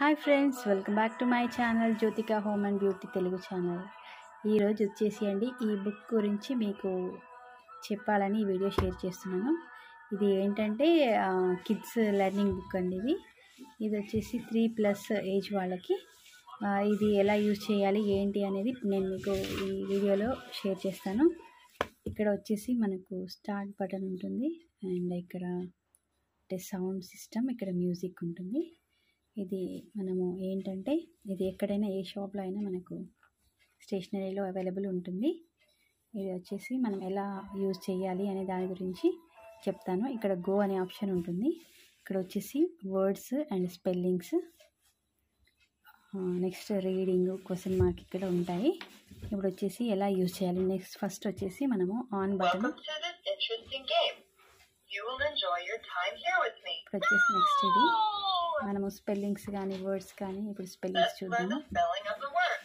Hi friends welcome back to my channel Jyothika home and beauty Telugu channel ఈరోజు వచ్చేసి అండి ఈ బుక్ గురించి మీకు చెప్పాలని ఈ వీడియో షేర్ చేస్తున్నాను ఇది ఏంటంటే కిడ్స్ లెర్నింగ్ బుక్ అండి ఇది ఇది వచ్చేసి త్రీ ప్లస్ ఏజ్ వాళ్ళకి ఆ, ఇది ఎలా యూజ్ చేయాలి ఏంటి అనేది నేను మీకు ఈ వీడియోలో షేర్ చేస్తాను ఇక్కడ వచ్చేసి మనకు స్టార్ట్ బటన్ ఉంటుంది అండ్ ఇక్కడ అంటే సౌండ్ సిస్టమ్ ఇక్కడ మ్యూజిక్ ఉంటుంది ఇది మనము ఏంటంటే ఇది ఎక్కడైనా ఏ షాప్లో అయినా మనకు స్టేషనరీలో అవైలబుల్ ఉంటుంది ఇది వచ్చేసి మనం ఎలా యూజ్ చేయాలి అనే దాని గురించి చెప్తాను ఇక్కడ గో అనే ఆప్షన్ ఉంటుంది ఇక్కడ వచ్చేసి words and spellings next reading question mark ఇక్కడ ఉంటాయి ఇప్పుడు వచ్చేసి ఎలా యూజ్ చేయాలి నెక్స్ట్ ఫస్ట్ వచ్చేసి మనము on button Welcome to this interesting game. You will enjoy your time here with me. ఇప్పుడు వచ్చేసి నెక్స్ట్ ఇది మనము స్పెల్లింగ్స్ కానీ వర్డ్స్ కానీ ఇప్పుడు స్పెల్లింగ్స్ Let's learn చూద్దాము the spelling of the word.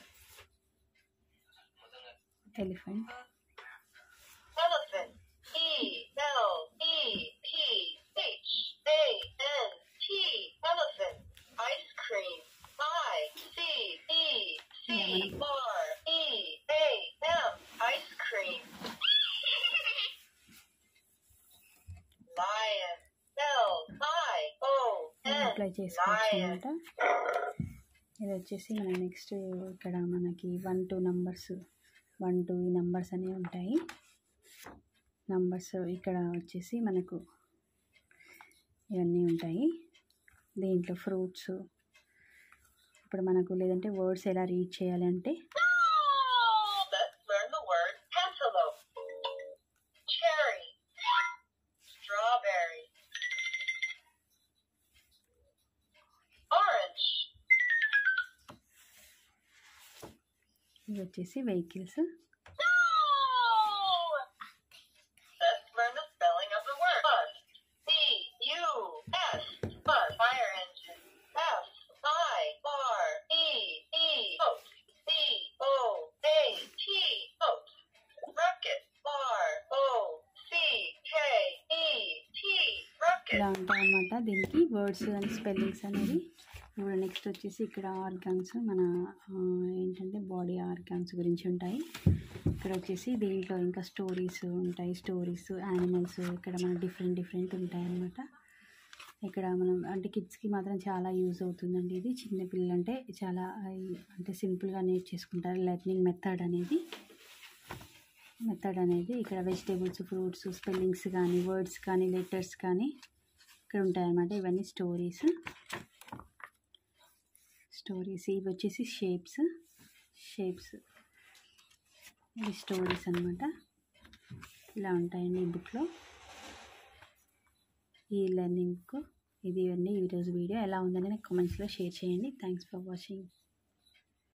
Elephant Elephant. E L E P H A N T. Elephant. Ice cream. I C E C R E A M. Ice cream. Lion. L I O N. Apply చేసుకోవచ్చు Lion. అనమాట ఇది వచ్చేసి మన next ఇక్కడ మనకి one two numbers one two ఈ numbers అనేవి ఉంటాయి నంబర్స్ ఇక్కడ వచ్చేసి మనకు ఇవన్నీ ఉంటాయి దీంట్లో ఫ్రూట్స్ ఇప్పుడు మనకు లేదంటే వర్డ్స్ ఎలా రీడ్ చేయాలి అంటే Let's learn the word cantaloupe. Cherry. Strawberry. Orange. ఇవి వచ్చేసి vehicles Let's learn the spelling of the word. Bus. B U S. Bus. Fire engine. F I R E E. Boat. C O A T. Boat. Rocket. R O C K E T. Rocket. ఇలా ఉంటాయి అన్నమాట దీనికి words and spellings అనేవి ఇప్పుడు next వచ్చేసి ఇక్కడ organs మన ఆ, ఏంటంటే బాడీ ఆర్గాన్స్ గురించి ఉంటాయి ఇక్కడ వచ్చేసి దీంట్లో ఇంకా స్టోరీస్ ఉంటాయి స్టోరీస్ యానిమల్స్ ఇక్కడ మన డిఫరెంట్ డిఫరెంట్ ఉంటాయి అన్నమాట ఇక్కడ మనం అంటే కిడ్స్కి మాత్రం చాలా యూజ్ అవుతుందండి ఇది చిన్న పిల్లలు అంటే చాలా ఆ, అంటే సింపుల్గా నేర్చేసుకుంటారు లెర్నింగ్ మెథడ్ అనేది మెథడ్ అనేది ఇక్కడ వెజిటేబుల్స్ ఫ్రూట్స్ స్పెల్లింగ్స్ కానీ వర్డ్స్ కానీ లెటర్స్ కానీ ఇక్కడ ఉంటాయి అన్నమాట ఇవన్నీ స్టోరీస్ స్టోరీస్ ఇవి వచ్చేసి షేప్స్ షేప్స్ ఇవి స్టోరీస్ అనమాట ఇలా ఉంటాయండి ఈ బుక్లో ఈ లెర్నింగ్ బుక్ ఇది ఇవన్నీ ఈరోజు వీడియో ఎలా ఉందని నాకు కామెంట్స్లో షేర్ చేయండి థ్యాంక్స్ ఫర్ వాచింగ్